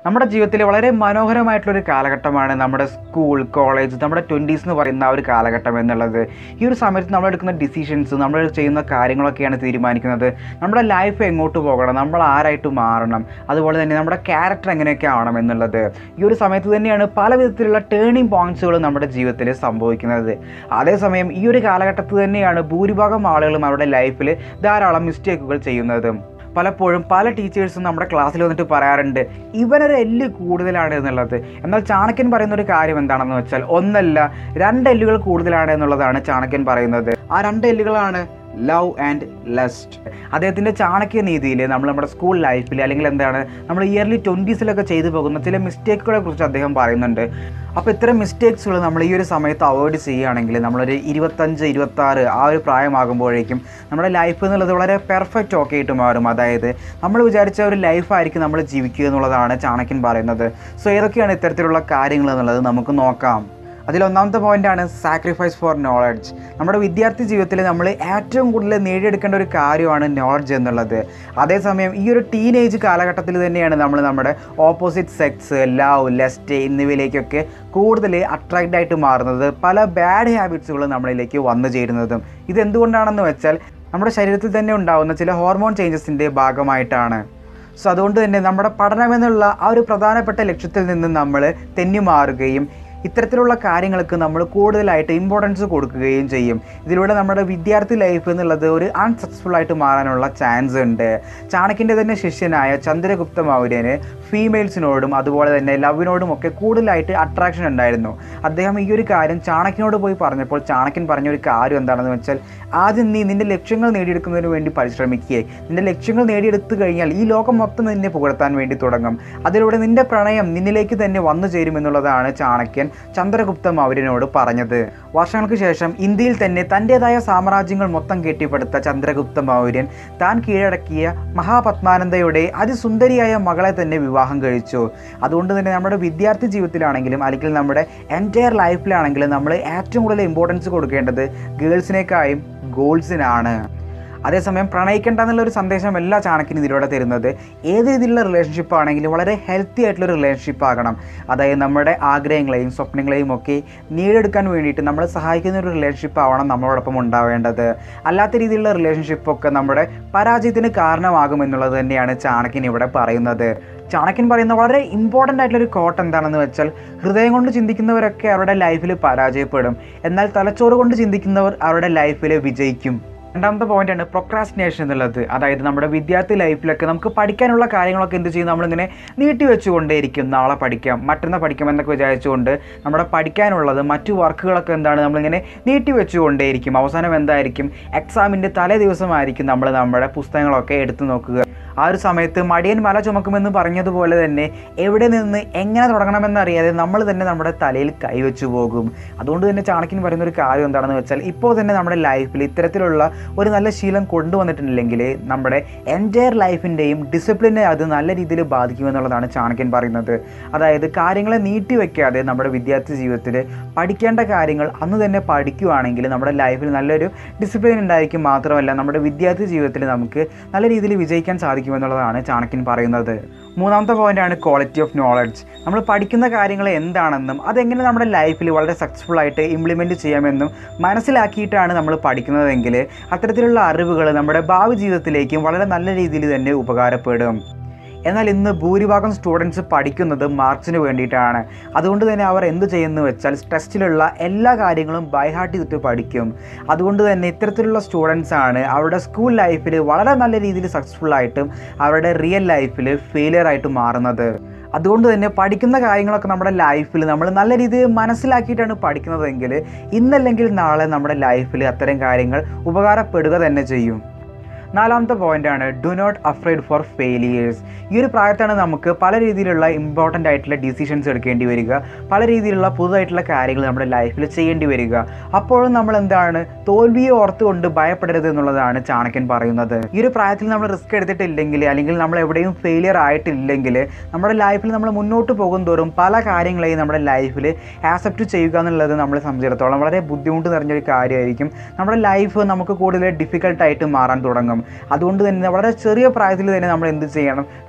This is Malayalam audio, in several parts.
നമ്മുടെ ജീവിതത്തിൽ വളരെ മനോഹരമായിട്ടുള്ളൊരു കാലഘട്ടമാണ് നമ്മുടെ സ്കൂൾ കോളേജ് നമ്മുടെ ട്വൻറ്റീസ് എന്ന് പറയുന്ന ആ ഒരു കാലഘട്ടം എന്നുള്ളത് ഈ ഒരു സമയത്ത് നമ്മൾ എടുക്കുന്ന ഡിസിഷൻസ് നമ്മൾ ചെയ്യുന്ന കാര്യങ്ങളൊക്കെയാണ് തീരുമാനിക്കുന്നത് നമ്മുടെ ലൈഫ് എങ്ങോട്ട് പോകണം നമ്മൾ ആരായിട്ട് മാറണം അതുപോലെ തന്നെ നമ്മുടെ ക്യാരക്ടർ എങ്ങനെയൊക്കെ ആവണം എന്നുള്ളത് ഈ ഒരു സമയത്ത് തന്നെയാണ് പല വിധത്തിലുള്ള ടേണിംഗ് പോയിന്റ്സുകൾ നമ്മുടെ ജീവിതത്തിൽ സംഭവിക്കുന്നത് അതേസമയം ഈ ഒരു കാലഘട്ടത്തിൽ തന്നെയാണ് ഭൂരിഭാഗം ആളുകളും അവരുടെ ലൈഫിൽ ധാരാളം മിസ്റ്റേക്കുകൾ ചെയ്യുന്നത് പലപ്പോഴും പല ടീച്ചേഴ്സും നമ്മുടെ ക്ലാസ്സിൽ വന്നിട്ട് പറയാറുണ്ട് ഇവനൊരു എല്ല് കൂടുതലാണ് എന്നുള്ളത് എന്നാൽ ചാണക്യൻ പറയുന്ന ഒരു കാര്യം എന്താണെന്ന് വെച്ചാൽ ഒന്നല്ല രണ്ട് എല്ലുകൾ കൂടുതലാണ് എന്നുള്ളതാണ് ചാണക്യൻ പറയുന്നത് ആ രണ്ട് എല്ലുകളാണ് ലവ് ആൻഡ് ലസ്റ്റ് അദ്ദേഹത്തിൻ്റെ ചാണക്യ നീതിയിൽ നമ്മൾ നമ്മുടെ സ്കൂൾ ലൈഫിൽ അല്ലെങ്കിൽ എന്താണ് നമ്മൾ ഇയർലി ട്വൻറ്റീസിലൊക്കെ ചെയ്തു പോകുന്ന ചില മിസ്റ്റേക്കുകളെ കുറിച്ച് അദ്ദേഹം പറയുന്നുണ്ട് അപ്പോൾ ഇത്തരം മിസ്റ്റേക്സുകൾ നമ്മൾ ഈ ഒരു സമയത്ത് അവോയ്ഡ് ചെയ്യുകയാണെങ്കിൽ നമ്മളൊരു ഇരുപത്തഞ്ച് ഇരുപത്താറ് ആ ഒരു പ്രായമാകുമ്പോഴേക്കും നമ്മുടെ ലൈഫ് എന്നുള്ളത് വളരെ പെർഫെക്റ്റ് ഓക്കെ ആയിട്ട് മാറും അതായത് നമ്മൾ വിചാരിച്ച ഒരു ലൈഫായിരിക്കും നമ്മൾ ജീവിക്കുക എന്നുള്ളതാണ് ചാണക്യൻ പറയുന്നത് സോ ഏതൊക്കെയാണ് ഇത്തരത്തിലുള്ള കാര്യങ്ങൾ എന്നുള്ളത് നമുക്ക് നോക്കാം അതിൽ ഒന്നാമത്തെ പോയിന്റാണ് സാക്രിഫൈസ് ഫോർ നോളജ് നമ്മുടെ വിദ്യാർത്ഥി ജീവിതത്തിൽ നമ്മൾ ഏറ്റവും കൂടുതൽ നേടിയെടുക്കേണ്ട ഒരു കാര്യമാണ് നോളജ് എന്നുള്ളത് അതേസമയം ഈ ഒരു ടീനേജ് കാലഘട്ടത്തിൽ തന്നെയാണ് നമ്മൾ നമ്മുടെ ഓപ്പോസിറ്റ് സെക്സ് ലവ് ലെസ്റ്റ് എന്നിവയിലേക്കൊക്കെ കൂടുതൽ അട്രാക്റ്റ് ആയിട്ട് മാറുന്നത് പല ബാഡ് ഹാബിറ്റ്സുകളും നമ്മളിലേക്ക് വന്നു ചേരുന്നതും ഇതെന്തുകൊണ്ടാണെന്ന് വെച്ചാൽ നമ്മുടെ ശരീരത്തിൽ തന്നെ ഉണ്ടാകുന്ന ചില ഹോർമോൺ ചേഞ്ചസിൻ്റെ ഭാഗമായിട്ടാണ് സോ അതുകൊണ്ട് തന്നെ നമ്മുടെ പഠനമെന്നുള്ള ആ ഒരു പ്രധാനപ്പെട്ട ലക്ഷ്യത്തിൽ നിന്ന് നമ്മൾ തെന്നി മാറുകയും ഇത്തരത്തിലുള്ള കാര്യങ്ങൾക്ക് നമ്മൾ കൂടുതലായിട്ട് ഇമ്പോർട്ടൻസ് കൊടുക്കുകയും ചെയ്യും ഇതിലൂടെ നമ്മുടെ വിദ്യാർത്ഥി ലൈഫ് എന്നുള്ളത് ഒരു അൺസക്സസ്ഫുൾ ആയിട്ട് മാറാനുള്ള ചാൻസ് ഉണ്ട് ചാണക്യൻ്റെ തന്നെ ശിഷ്യനായ ചന്ദ്രഗുപ്ത മൗര്യന് ഫീമെയിൽസിനോടും അതുപോലെ തന്നെ ലവിനോടും ഒക്കെ കൂടുതലായിട്ട് അട്രാക്ഷൻ ഉണ്ടായിരുന്നു അദ്ദേഹം ഈ ഒരു കാര്യം ചാണക്യനോട് പോയി പറഞ്ഞപ്പോൾ ചാണക്യൻ പറഞ്ഞ ഒരു കാര്യം എന്താണെന്ന് വെച്ചാൽ ആദ്യം നീ നിന്റെ ലക്ഷ്യങ്ങൾ നേടിയെടുക്കുന്നതിന് വേണ്ടി പരിശ്രമിക്കുക നിന്റെ ലക്ഷ്യങ്ങൾ നേടിയെടുത്തു കഴിഞ്ഞാൽ ഈ ലോകം മൊത്തം നിന്നെ പുകഴ്ത്താൻ വേണ്ടി തുടങ്ങും അതിലൂടെ നിന്റെ പ്രണയം നിന്നിലേക്ക് തന്നെ വന്നു ചേരും എന്നുള്ളതാണ് ചാണക്യൻ ചന്ദ്രഗുപ്ത മൗര്യനോട് പറഞ്ഞത് വർഷങ്ങൾക്ക് ശേഷം ഇന്ത്യയിൽ തന്നെ തൻ്റെതായ സാമ്രാജ്യങ്ങൾ മൊത്തം കെട്ടിപ്പടുത്ത ചന്ദ്രഗുപ്ത മൗര്യൻ താൻ കീഴടക്കിയ മഹാപത്മാനന്ദയുടെ അതിസുന്ദരിയായ മകളെ തന്നെ വിവാഹം കഴിച്ചു അതുകൊണ്ട് തന്നെ നമ്മുടെ വിദ്യാർത്ഥി ജീവിതത്തിലാണെങ്കിലും അല്ലെങ്കിൽ നമ്മുടെ എൻറ്റയർ ലൈഫിലാണെങ്കിലും നമ്മൾ ഏറ്റവും കൂടുതൽ ഇമ്പോർട്ടൻസ് കൊടുക്കേണ്ടത് ഗേൾസിനേക്കായും ഗോൾസിനാണ് അതേസമയം പ്രണയിക്കേണ്ട എന്നുള്ള ഒരു സന്ദേശം എല്ലാ ചാണക്യനും ഇതിലൂടെ തരുന്നത് ഏത് രീതിയിലുള്ള റിലേഷൻഷിപ്പ് ആണെങ്കിലും വളരെ ഹെൽത്തി ആയിട്ടുള്ള ഒരു റിലേഷൻഷിപ്പ് ആകണം അതായത് നമ്മുടെ ആഗ്രഹങ്ങളെയും സ്വപ്നങ്ങളെയും ഒക്കെ നേടിയെടുക്കാൻ വേണ്ടിയിട്ട് നമ്മളെ സഹായിക്കുന്ന ഒരു റിലേഷൻഷിപ്പ് ആവണം നമ്മളോടൊപ്പം ഉണ്ടാവേണ്ടത് അല്ലാത്ത രീതിയിലുള്ള റിലേഷൻഷിപ്പ് ഒക്കെ നമ്മുടെ പരാജയത്തിന് കാരണമാകും എന്നുള്ളത് തന്നെയാണ് ചാണക്യൻ ഇവിടെ പറയുന്നത് ചാണക്യൻ പറയുന്ന വളരെ ഇമ്പോർട്ടൻ്റ് ആയിട്ടുള്ള ഒരു കോട്ട് എന്താണെന്ന് വെച്ചാൽ ഹൃദയം കൊണ്ട് ചിന്തിക്കുന്നവരൊക്കെ അവരുടെ ലൈഫിൽ പരാജയപ്പെടും എന്നാൽ തലച്ചോറ് കൊണ്ട് ചിന്തിക്കുന്നവർ അവരുടെ ലൈഫിൽ വിജയിക്കും രണ്ടാമത്തെ പോയിന്റാണ് പ്രൊക്രാസ്റ്റിനേഷൻ എന്നുള്ളത് അതായത് നമ്മുടെ വിദ്യാർത്ഥി ലൈഫിലൊക്കെ നമുക്ക് പഠിക്കാനുള്ള കാര്യങ്ങളൊക്കെ എന്ത് ചെയ്യും നമ്മളിങ്ങനെ നീട്ടി വെച്ചുകൊണ്ടേയിരിക്കും നാളെ പഠിക്കാം മറ്റന്നാൾ പഠിക്കാം എന്നൊക്കെ വിചാരിച്ചുകൊണ്ട് നമ്മുടെ പഠിക്കാനുള്ളത് മറ്റു വർക്കുകളൊക്കെ എന്താണ് നമ്മളിങ്ങനെ നീട്ടി വെച്ചുകൊണ്ടേയിരിക്കും അവസാനം എന്തായിരിക്കും എക്സാമിൻ്റെ തലേ ദിവസമായിരിക്കും നമ്മൾ നമ്മുടെ പുസ്തകങ്ങളൊക്കെ എടുത്തു നോക്കുക ആ ഒരു സമയത്ത് മടിയൻ മല ചുമക്കുമെന്ന് പറഞ്ഞതുപോലെ തന്നെ എവിടെ നിന്ന് എങ്ങനെ തുടങ്ങണമെന്നറിയാതെ നമ്മൾ തന്നെ നമ്മുടെ തലയിൽ കൈവച്ചു പോകും അതുകൊണ്ട് തന്നെ ചാണക്യൻ പറയുന്ന ഒരു കാര്യം എന്താണെന്ന് വെച്ചാൽ ഇപ്പോൾ തന്നെ നമ്മുടെ ലൈഫിൽ ഇത്തരത്തിലുള്ള ഒരു നല്ല ശീലം കൊണ്ടുവന്നിട്ടുണ്ടെങ്കിൽ നമ്മുടെ എൻറ്റയർ ലൈഫിൻ്റെയും ഡിസിപ്ലിനെ അത് നല്ല രീതിയിൽ ബാധിക്കുമെന്നുള്ളതാണ് ചാണക്യൻ പറയുന്നത് അതായത് കാര്യങ്ങളെ നീട്ടി വെക്കാതെ നമ്മുടെ വിദ്യാർത്ഥി ജീവിതത്തിൽ പഠിക്കേണ്ട കാര്യങ്ങൾ അന്ന് തന്നെ പഠിക്കുകയാണെങ്കിൽ നമ്മുടെ ലൈഫിൽ നല്ലൊരു ഡിസിപ്ലിൻ ഉണ്ടായിരിക്കും മാത്രമല്ല നമ്മുടെ വിദ്യാർത്ഥി ജീവിതത്തിൽ നമുക്ക് നല്ല രീതിയിൽ വിജയിക്കാൻ സാധിക്കുമെന്നുള്ളതാണ് ചാണക്യൻ പറയുന്നത് മൂന്നാമത്തെ പോയിന്റാണ് ക്വാളിറ്റി ഓഫ് നോളജ് നമ്മൾ പഠിക്കുന്ന കാര്യങ്ങൾ എന്താണെന്നും അതെങ്ങനെ നമ്മുടെ ലൈഫിൽ വളരെ സക്സസ്ഫുൾ ആയിട്ട് ഇംപ്ലിമെൻറ്റ് ചെയ്യാമെന്നും മനസ്സിലാക്കിയിട്ടാണ് നമ്മൾ പഠിക്കുന്നതെങ്കിൽ അത്തരത്തിലുള്ള അറിവുകൾ നമ്മുടെ ഭാവി ജീവിതത്തിലേക്കും വളരെ നല്ല രീതിയിൽ തന്നെ ഉപകാരപ്പെടും എന്നാൽ ഇന്ന് ഭൂരിഭാഗം സ്റ്റുഡൻസ് പഠിക്കുന്നത് മാർക്സിന് വേണ്ടിയിട്ടാണ് അതുകൊണ്ട് തന്നെ അവർ എന്ത് ചെയ്യുന്നു വെച്ചാൽ ടെസ്റ്റിലുള്ള എല്ലാ കാര്യങ്ങളും ബൈ ഹാർട്ട് ചെയ്തിട്ട് പഠിക്കും അതുകൊണ്ട് തന്നെ ഇത്തരത്തിലുള്ള സ്റ്റുഡൻസ് ആണ് അവരുടെ സ്കൂൾ ലൈഫിൽ വളരെ നല്ല രീതിയിൽ സക്സസ്ഫുൾ ആയിട്ടും അവരുടെ റിയൽ ലൈഫിൽ ഫെയിലിയർ ആയിട്ട് മാറുന്നത് അതുകൊണ്ട് തന്നെ പഠിക്കുന്ന കാര്യങ്ങളൊക്കെ നമ്മുടെ ലൈഫിൽ നമ്മൾ നല്ല രീതിയിൽ മനസ്സിലാക്കിയിട്ടാണ് പഠിക്കുന്നതെങ്കിൽ ഇന്നല്ലെങ്കിൽ നാളെ നമ്മുടെ ലൈഫിൽ അത്തരം കാര്യങ്ങൾ ഉപകാരപ്പെടുക തന്നെ ചെയ്യും നാലാമത്തെ പോയിന്റാണ് do not afraid for failures ഈ ഒരു പ്രായത്താണ് നമുക്ക് പല രീതിയിലുള്ള ഇമ്പോർട്ടൻ്റ് ആയിട്ടുള്ള ഡിസിഷൻസ് എടുക്കേണ്ടി വരിക പല രീതിയിലുള്ള പുതുതായിട്ടുള്ള കാര്യങ്ങൾ നമ്മുടെ ലൈഫിൽ ചെയ്യേണ്ടി വരിക അപ്പോഴും നമ്മൾ എന്താണ് തോൽവിയെ ഓർത്തുകൊണ്ട് ഭയപ്പെടരുത് എന്നുള്ളതാണ് ചാണക്യൻ പറയുന്നത് ഈ ഒരു പ്രായത്തിൽ നമ്മൾ റിസ്ക് എടുത്തിട്ടില്ലെങ്കിൽ അല്ലെങ്കിൽ നമ്മൾ എവിടെയും ഫെയിലിയർ ആയിട്ടില്ലെങ്കിൽ നമ്മുടെ ലൈഫിൽ നമ്മൾ മുന്നോട്ട് പോകും തോറും പല കാര്യങ്ങളെയും നമ്മുടെ ലൈഫിൽ ആക്സെപ്റ്റ് ചെയ്യുക എന്നുള്ളത് നമ്മളെ സംബന്ധിച്ചിടത്തോളം വളരെ ബുദ്ധിമുട്ട് നിറഞ്ഞൊരു കാര്യമായിരിക്കും നമ്മുടെ ലൈഫ് നമുക്ക് കൂടുതൽ ഡിഫിക്കൽട്ടായിട്ട് മാറാൻ തുടങ്ങും അതുകൊണ്ട് തന്നെ വളരെ ചെറിയ പ്രായത്തിൽ തന്നെ നമ്മൾ എന്ത് ചെയ്യണം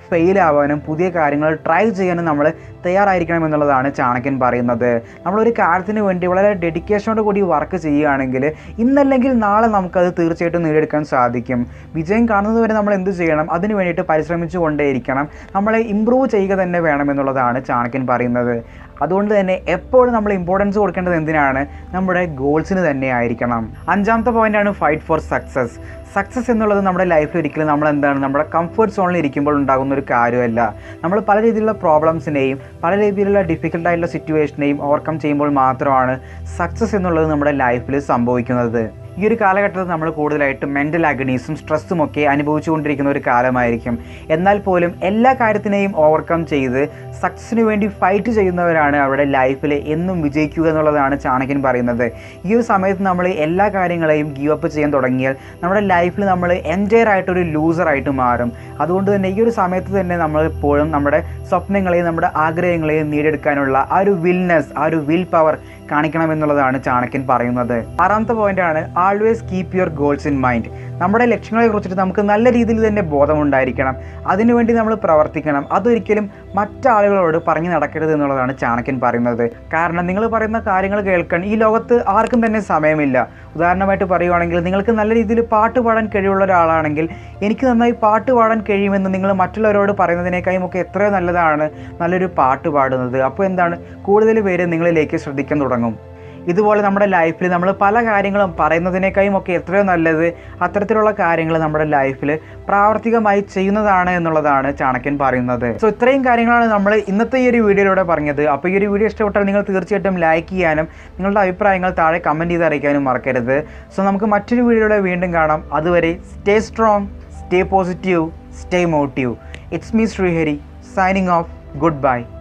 ഫെയിൽ ആവാനും പുതിയ കാര്യങ്ങൾ ട്രൈ ചെയ്യാനും നമ്മൾ തയ്യാറായിരിക്കണം എന്നുള്ളതാണ് ചാണക്യൻ പറയുന്നത് നമ്മളൊരു കാര്യത്തിന് വേണ്ടി വളരെ ഡെഡിക്കേഷനോട് കൂടി വർക്ക് ചെയ്യുകയാണെങ്കിൽ ഇന്നല്ലെങ്കിൽ നാളെ നമുക്കത് തീർച്ചയായിട്ടും നേടിയെടുക്കാൻ സാധിക്കും വിജയം കാണുന്നത് വരെ നമ്മൾ എന്ത് ചെയ്യണം അതിന് വേണ്ടിയിട്ട് പരിശ്രമിച്ചു കൊണ്ടേയിരിക്കണം നമ്മളെ ഇമ്പ്രൂവ് ചെയ്യുക തന്നെ വേണം എന്നുള്ളതാണ് ചാണക്യൻ പറയുന്നത് അതുകൊണ്ട് തന്നെ എപ്പോഴും നമ്മൾ ഇമ്പോർട്ടൻസ് കൊടുക്കേണ്ടത് എന്തിനാണ് നമ്മുടെ ഗോൾസിന് തന്നെ ആയിരിക്കണം അഞ്ചാമത്തെ പോയിന്റാണ് ഫൈറ്റ് ഫോർ സക്സസ് സക്സസ് എന്നുള്ളത് നമ്മുടെ ലൈഫിൽ ഒരിക്കലും നമ്മൾ എന്താണ് നമ്മുടെ കംഫർട്ട് സോണിൽ ഇരിക്കുമ്പോൾ ഉണ്ടാകുന്ന ഒരു കാര്യമല്ല നമ്മൾ പല രീതിയിലുള്ള പ്രോബ്ലംസിനെയും പല രീതിയിലുള്ള ഡിഫിക്കൽട്ടായിട്ടുള്ള സിറ്റുവേഷനെയും ഓവർകം ചെയ്യുമ്പോൾ മാത്രമാണ് സക്സസ് എന്നുള്ളത് നമ്മുടെ ലൈഫിൽ സംഭവിക്കുന്നത് ഈ ഒരു കാലഘട്ടത്തിൽ നമ്മൾ കൂടുതലായിട്ട് മെൻ്റൽ അഗണീസും സ്ട്രെസ്സും ഒക്കെ അനുഭവിച്ചുകൊണ്ടിരിക്കുന്ന ഒരു കാലമായിരിക്കും എന്നാൽ പോലും എല്ലാ കാര്യത്തിനെയും ഓവർകം ചെയ്ത് സക്സസിന് വേണ്ടി ഫൈറ്റ് ചെയ്യുന്നവരാണ് അവരുടെ ലൈഫിൽ എന്നും വിജയിക്കുക എന്നുള്ളതാണ് ചാണക്യൻ പറയുന്നത് ഈ ഒരു സമയത്ത് നമ്മൾ എല്ലാ കാര്യങ്ങളെയും ഗീവ് അപ്പ് ചെയ്യാൻ തുടങ്ങിയാൽ നമ്മുടെ ലൈഫിൽ നമ്മൾ എൻജയർ ആയിട്ടൊരു ലൂസറായിട്ട് മാറും അതുകൊണ്ട് തന്നെ ഈ ഒരു സമയത്ത് തന്നെ നമ്മൾ എപ്പോഴും നമ്മുടെ സ്വപ്നങ്ങളെയും നമ്മുടെ ആഗ്രഹങ്ങളെയും നേടിയെടുക്കാനുള്ള ആ ഒരു വിൽനെസ് ആ ഒരു വിൽ പവർ കാണിക്കണം എന്നുള്ളതാണ് ചാണക്യൻ പറയുന്നത് ആറാമത്തെ പോയിന്റാണ് always keep your goals in mind നമ്മുടെ ലക്ഷ്യങ്ങളെ കുറിച്ചിട്ട് നമുക്ക് നല്ല രീതിയിൽ തന്നെ ബോധമുണ്ടായിരിക്കണം അതിനുവേണ്ടി നമ്മൾ പ്രവർത്തിക്കണം അതൊരിക്കലും മറ്റാളുകളോട് പറഞ്ഞു നടക്കരുത് എന്നുള്ളതാണ് ചാണക്യൻ പറയുന്നത് കാരണം നിങ്ങൾ പറയുന്ന കാര്യങ്ങൾ കേൾക്കാൻ ഈ ലോകത്ത് ആർക്കും തന്നെ സമയമില്ല ഉദാഹരണമായിട്ട് പറയുവാണെങ്കിൽ നിങ്ങൾക്ക് നല്ല രീതിയിൽ പാട്ട് പാടാൻ കഴിവുള്ള ഒരാളാണെങ്കിൽ എനിക്ക് നന്നായി പാട്ട് പാടാൻ കഴിയുമെന്ന് നിങ്ങൾ മറ്റുള്ളവരോട് പറയുന്നതിനേക്കാളും ഒക്കെ എത്രയോ നല്ലതാണ് നല്ലൊരു പാട്ട് പാടുന്നത് അപ്പോൾ എന്താണ് കൂടുതൽ പേര് നിങ്ങളിലേക്ക് ശ്രദ്ധിക്കാൻ തുടങ്ങും ഇതുപോലെ നമ്മുടെ ലൈഫിൽ നമ്മൾ പല കാര്യങ്ങളും പറയുന്നതിനേക്കാളും ഒക്കെ എത്രയോ നല്ലത് അത്തരത്തിലുള്ള കാര്യങ്ങൾ നമ്മുടെ ലൈഫിൽ പ്രാവർത്തികമായി ചെയ്യുന്നതാണ് എന്നുള്ളതാണ് ചാണക്യൻ പറയുന്നത് സോ ഇത്രയും കാര്യങ്ങളാണ് നമ്മൾ ഇന്നത്തെ ഈ ഒരു വീഡിയോയിലൂടെ പറഞ്ഞത് അപ്പോൾ ഈ ഒരു വീഡിയോ ഇഷ്ടപ്പെട്ടാൽ നിങ്ങൾ തീർച്ചയായിട്ടും ലൈക്ക് ചെയ്യാനും നിങ്ങളുടെ അഭിപ്രായങ്ങൾ താഴെ കമൻറ്റ് ചെയ്ത് അറിയിക്കാനും മറക്കരുത് സോ നമുക്ക് മറ്റൊരു വീഡിയോയിലൂടെ വീണ്ടും കാണാം അതുവരെ stay strong stay positive stay motive it's me Srihari signing off good bye